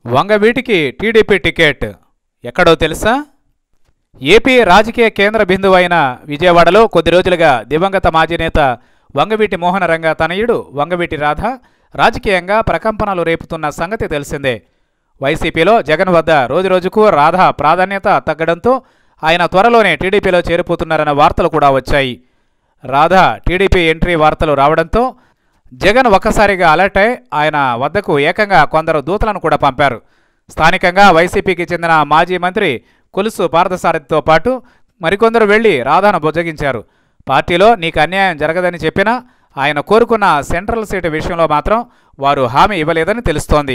వంగవీటికి TDP ticket ఎక్కడో తెలుసా AP రాజకీయ కేంద్ర బిందువు అయిన విజయవాడలో కొద్ది రోజులుగా దివంగత మాజీ నేత వంగవీటి మోహనరంగ తనయుడు వంగవీటి రాధ రాజకీయంగా ప్రకంపనలు రేపుతున్న సంగతి తెలిసిందే వైసీపీలో జగన్ వద్ద రోజురోజుకు రాధ ప్రాధాన్యత తగ్గడంతో ఆయన త్వరలోనే టీడీపీలో చేరిపోతున్నారన్న వార్తలు కూడా వచ్చాయి రాధ టీడీపీ ఎంట్రీ వార్తలు రావడంతో జగన్ ఒక్కసారిగా అలర్ట్ అయి ఆయన వద్దకు ఏకంగా కొందరు దూతలను కూడా పంపారు స్థానికంగా వైసీపీకి చెందిన మాజీ మంత్రి కొలుసు పార్థసారథితో పాటు మరికొందరు వెళ్లి రాధాను బుజ్జగించారు పార్టీలో నీకు అన్యాయం జరగదని చెప్పినా ఆయన కోరుకున్న సెంట్రల్ సీటు విషయంలో మాత్రం వారు హామీ ఇవ్వలేదని తెలుస్తోంది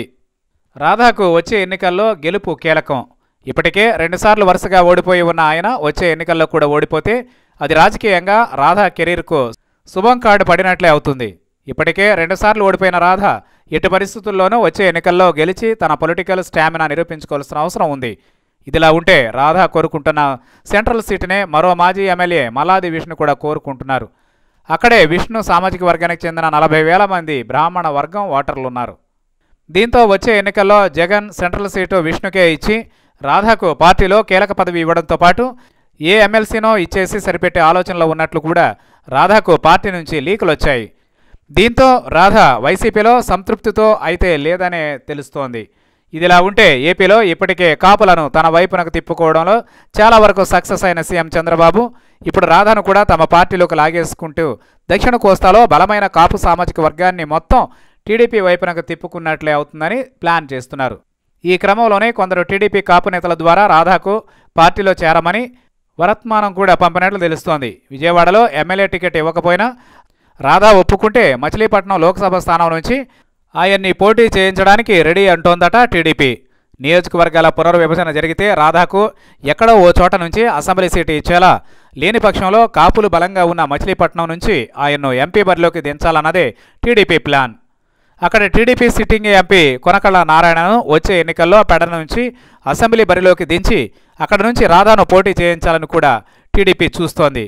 రాధాకు వచ్చే ఎన్నికల్లో గెలుపు కీలకం ఇప్పటికే రెండుసార్లు వరుసగా ఓడిపోయి ఉన్న ఆయన వచ్చే ఎన్నికల్లో కూడా ఓడిపోతే అది రాజకీయంగా రాధా కెరీర్కు శుభం కార్డు పడినట్లే అవుతుంది ఇప్పటికే రెండుసార్లు ఓడిపోయిన రాధ ఎట్టి పరిస్థితుల్లోనూ వచ్చే ఎన్నికల్లో గెలిచి తన పొలిటికల్ స్టామినా నిరూపించుకోవాల్సిన అవసరం ఉంది ఇదిలా ఉంటే రాధా కోరుకుంటున్న సెంట్రల్ సీటునే మరో మాజీ ఎమ్మెల్యే మల్లాది విష్ణు కూడా కోరుకుంటున్నారు అక్కడే విష్ణు సామాజిక వర్గానికి చెందిన నలభై వేల మంది బ్రాహ్మణ వర్గం ఓటర్లు ఉన్నారు దీంతో వచ్చే ఎన్నికల్లో జగన్ సెంట్రల్ సీటు విష్ణుకే ఇచ్చి రాధాకు పార్టీలో కీలక పదవి ఇవ్వడంతో పాటు ఏ ఎమ్మెల్సీనో ఇచ్చేసి సరిపెట్టే ఆలోచనలో ఉన్నట్లు కూడా రాధాకు పార్టీ నుంచి లీకులు వచ్చాయి దీంతో రాధ వైసీపీలో సంతృప్తితో అయితే లేదనే తెలుస్తోంది ఇదిలా ఉంటే ఏపీలో ఇప్పటికే కాపులను తన వైపునకు తిప్పుకోవడంలో చాలా వరకు సక్సెస్ అయిన సీఎం చంద్రబాబు ఇప్పుడు రాధాను కూడా తమ పార్టీలోకి లాగేసుకుంటూ దక్షిణ కోస్తాలో బలమైన కాపు సామాజిక వర్గాన్ని మొత్తం టీడీపీ వైపునకు తిప్పుకున్నట్లే అవుతుందని ప్లాన్ చేస్తున్నారు ఈ క్రమంలోనే కొందరు టీడీపీ కాపు నేతల ద్వారా రాధాకు పార్టీలో చేరమని వరత్మానం కూడా పంపినట్లు తెలుస్తోంది విజయవాడలో ఎమ్మెల్యే టికెట్ ఇవ్వకపోయినా రాధా ఒప్పుకుంటే మచిలీపట్నం లోక్సభ స్థానం నుంచి ఆయన్ని పోటీ చేయించడానికి రెడీ అంటోందట టీడీపీ నియోజకవర్గాల పునర్విభజన జరిగితే రాధాకు ఎక్కడో ఓ చోట నుంచి అసెంబ్లీ సీటు ఇచ్చేలా లేని పక్షంలో కాపులు బలంగా ఉన్న మచిలీపట్నం నుంచి ఆయన్ను ఎంపీ బరిలోకి దించాలన్నదే టీడీపీ ప్లాన్ అక్కడ టీడీపీ సిట్టింగ్ ఎంపీ కొనకళ్ళ నారాయణను వచ్చే ఎన్నికల్లో పెడ నుంచి అసెంబ్లీ బరిలోకి దించి అక్కడ నుంచి రాధాను పోటీ చేయించాలని కూడా టీడీపీ చూస్తోంది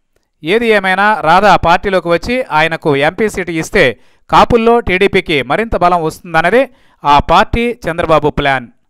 ఏది ఏమైనా రాధా పార్టీలోకి వచ్చి ఆయనకు ఎంపీ సీటు ఇస్తే కాపుల్లో టీడీపీకి మరింత బలం వస్తుందన్నదే ఆ పార్టీ చంద్రబాబు ప్లాన్